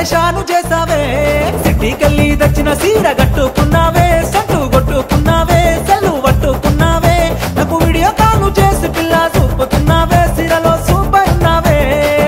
పరేషాను చేసావే సిటీకెళ్ళి దచ్చిన సీర కట్టుకున్నావే సట్టు కొట్టుకున్నావే సెల్లు పట్టుకున్నావే నాకు video call చేసి పిల్ల చూపుతున్నావే సిరలో సూపర్ ఉన్నావే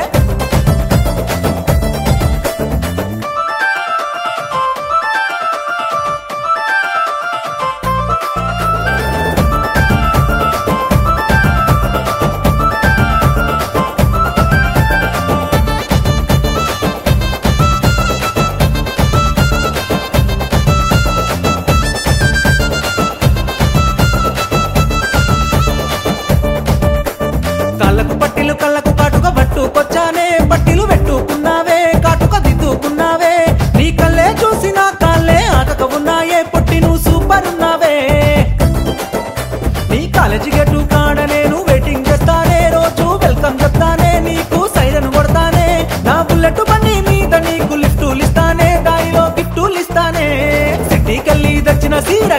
కళ్ళకు పట్టిలు కళ్ళకు కాటుక పట్టుకొచ్చానే పట్టిలు పెట్టుకున్నావే కాటుక దిద్దుకున్నావే నీ కళ్ళే చూసి నా కాళ్ళే ఆటక ఉన్నాయే పొట్టి నువ్వు సూపర్ ఉన్నావే నీ కాలేజీ గట్టు కాడ నేను వెయిటింగ్ చేస్తానే రోజు వెల్కమ్ చెప్తానే నీకు సైరన్ కొడతానే నా బుల్లెట్ బండి మీద నీకు లిఫ్టులు ఇస్తానే దానిలో గిఫ్టులు ఇస్తానే సిటీకెళ్ళి దచ్చిన సీర